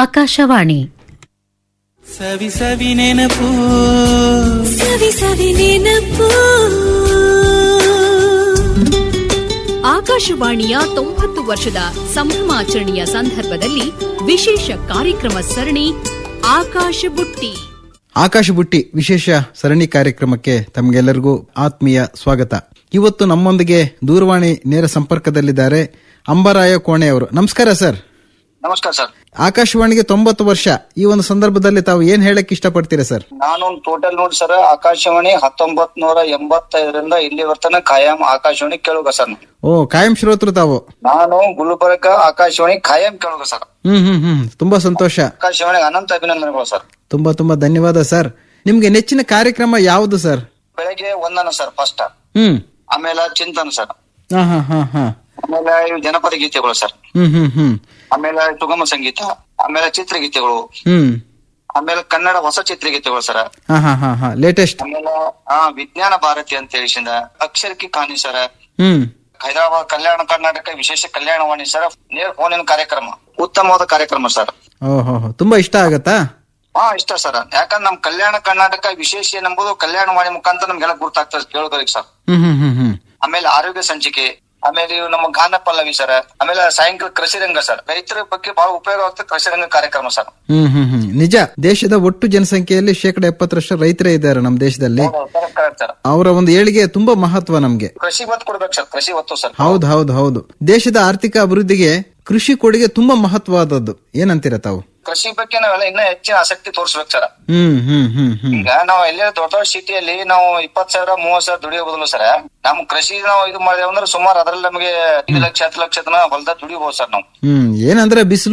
ಆಕಾಶವಾಣಿ ಸವಿ ಸವಿ ನೆನಪು ಸವಿ ಸವಿ ನೆನಪು ಆಕಾಶವಾಣಿಯ ತೊಂಬತ್ತು ವರ್ಷದ ಸಂಭ್ರಮಾಚರಣೆಯ ಸಂದರ್ಭದಲ್ಲಿ ವಿಶೇಷ ಕಾರ್ಯಕ್ರಮ ಸರಣಿ ಆಕಾಶ ಬುಟ್ಟಿ ಆಕಾಶ ಬುಟ್ಟಿ ವಿಶೇಷ ಸರಣಿ ಕಾರ್ಯಕ್ರಮಕ್ಕೆ ತಮಗೆಲ್ಲರಿಗೂ ಆತ್ಮೀಯ ಸ್ವಾಗತ ಇವತ್ತು ನಮ್ಮೊಂದಿಗೆ ದೂರವಾಣಿ ನೇರ ಸಂಪರ್ಕದಲ್ಲಿದ್ದಾರೆ ಅಂಬರಾಯ ಕೋಣೆ ಅವರು ನಮಸ್ಕಾರ ಸರ್ ನಮಸ್ಕಾರ ಸರ್ ಆಕಾಶವಾಣಿಗೆ ತೊಂಬತ್ತು ವರ್ಷ ಈ ಒಂದು ಸಂದರ್ಭದಲ್ಲಿ ತಾವು ಏನ್ ಹೇಳಕ್ ಇಷ್ಟಪಡ್ತೀರಾ ಸರ್ ನಾನು ಟೋಟಲ್ ನೋಡಿ ಸರ್ ಆಕಾಶವಾಣಿ ಹತ್ತೊಂಬತ್ ನೂರ ಎಂಬತ್ತೈದರಿಂದ ಇಲ್ಲಿ ವರ್ತನ ಖಾಯಂ ಆಕಾಶವಾಣಿ ಕೇಳುಗ ಸರ್ ನಾನು. ಓ ಕಾಯಂ ಶ್ರೋತೃ ತಾವು ನಾನು ಗುಲ್ಬರ್ಗ ಆಕಾಶವಾಣಿ ಖಾಯಂ ಕೇಳುಗ ಸರ್ ಹ್ಮ್ ಹ್ಮ್ ಹ್ಮ್ ತುಂಬಾ ಸಂತೋಷ ಆಕಾಶವಾಣಿಗೆ ಅನಂತ ಅಭಿನಂದನೆಗಳು ಸರ್ ತುಂಬಾ ತುಂಬಾ ಧನ್ಯವಾದ ಸರ್ ನಿಮ್ಗೆ ನೆಚ್ಚಿನ ಕಾರ್ಯಕ್ರಮ ಯಾವುದು ಸರ್ ಬೆಳಗ್ಗೆ ವಂದನ ಸರ್ ಫಸ್ಟ್ ಹ್ಮ್ ಆಮೇಲೆ ಚಿಂತನ ಸರ್ ಹಾ ಹಾ ಹಾ ಹಾ ಆಮೇಲೆ ಇವು ಜನಪದ ಗೀತೆಗಳು ಸರ್ ಹ್ಮ್ ಹ್ಮ್ ಹ್ಮ್ ಆಮೇಲೆ ಸುಗಮ ಸಂಗೀತ ಆಮೇಲೆ ಚಿತ್ರಗೀತೆಗಳು ಹ್ಮ್ ಆಮೇಲೆ ಕನ್ನಡ ಹೊಸ ಚಿತ್ರಗೀತೆಗಳು ಸರ್ ಹಾ ಹಾ ಹಾ ಹಾ ಲೇಟೆಸ್ಟ್ ಆಮೇಲೆ ಆ ವಿಜ್ಞಾನ ಭಾರತಿ ಅಂತ ಹೇಳಿಸಿಂದ ಅಕ್ಷರಕ್ಕೆ ಕಾಣಿ ಸರ್ ಹ್ಮ್ ಹೈದರಾಬಾದ್ ಕಲ್ಯಾಣ ಕರ್ನಾಟಕ ವಿಶೇಷ ಕಲ್ಯಾಣವಾಣಿ ಸರ್ ನೇರ ಫೋನಿನ ಕಾರ್ಯಕ್ರಮ ಉತ್ತಮವಾದ ಕಾರ್ಯಕ್ರಮ ಸರ್ ಓಹೋ ತುಂಬಾ ಇಷ್ಟ ಆಗತ್ತಾ ಹಾ ಇಷ್ಟ ಸರ್ ಯಾಕಂದ್ರೆ ನಮ್ ಕಲ್ಯಾಣ ಕರ್ನಾಟಕ ವಿಶೇಷ ಎಂಬುದು ಕಲ್ಯಾಣವಾಣಿ ಮುಖಾಂತರ ನಮ್ಗೆಲ್ಲ ಗುರ್ತಾಗ್ತದೆ ಕೇಳೋದಕ್ಕೆ ಸರ್ ಹ್ಮ್ ಹ್ಮ್ ಹ್ಮ್ ಹ್ಮ್ ಆಮೇಲೆ ಆರೋಗ್ಯ ಸಂಚಿಕೆ ಆಮೇಲೆ ಇವು ನಮ್ಮ ಗಾನ ಪಲ್ಲವಿ ಸರ್ ಆಮೇಲೆ ಸಾಯಂಕಾಲ ಕೃಷಿ ರಂಗ ಸರ್ ರೈತರ ಬಗ್ಗೆ ಬಹಳ ಉಪಯೋಗ ಆಗ್ತದೆ ಕೃಷಿ ರಂಗ ಕಾರ್ಯಕ್ರಮ ಸರ್ ಹ್ಮ್ ಹ್ಮ್ ಹ್ಮ್ ನಿಜ ದೇಶದ ಒಟ್ಟು ಜನಸಂಖ್ಯೆಯಲ್ಲಿ ಶೇಕಡ ಎಪ್ಪತ್ತರಷ್ಟು ರೈತರೇ ಇದ್ದಾರೆ ನಮ್ಮ ದೇಶದಲ್ಲಿ ಕರೆಕ್ಟ್ ಸರ್ ಅವರ ಒಂದು ಏಳಿಗೆ ತುಂಬಾ ಮಹತ್ವ ನಮ್ಗೆ ಕೃಷಿ ಒತ್ತು ಕೊಡ್ಬೇಕು ಸರ್ ಕೃಷಿ ಒತ್ತು ಸರ್ ಹೌದು ಹೌದು ಹೌದು ದೇಶದ ಆರ್ಥಿಕ ಅಭಿವೃದ್ಧಿಗೆ ಕೃಷಿ ಕೊಡುಗೆ ತುಂಬಾ ಮಹತ್ವವಾದದ್ದು ಏನಂತೀರ ತಾವು ಕೃಷಿ ಬಗ್ಗೆ ನಾವೆಲ್ಲ ಇನ್ನೂ ಹೆಚ್ಚಿನ ಆಸಕ್ತಿ ತೋರಿಸ್ಬೇಕು ಸರ್ ಹ್ಮ್ ಹ್ಮ್ ಹ್ಮ್ ಹ್ಮ್ ಈಗ ನಾವು ಎಲ್ಲೇ ದೊಡ್ಡ ದೊಡ್ಡ ಸಿಟಿಯಲ್ಲಿ ನಾವು ಇಪ್ಪತ್ ಸಾವಿರ ಮೂವತ್ ಸಾವಿರ ದುಡಿಯೋ ಬದಲು ಸರ್ ನಮ್ ಕೃಷಿ ನಾವು ಇದು ಮಾಡಿದೇವೆ ಅಂದ್ರೆ ಸುಮಾರು ಅದ್ರಲ್ಲಿ ನಮಗೆ ಐದು ಲಕ್ಷ ಹತ್ತು ಲಕ್ಷ ತನ ಹೊಲದಾಗ ದುಡಿಬಹುದು ಸರ್ ನಾವು ಹ್ಮ್ ಏನಂದ್ರೆ ಬಿಸಿಲು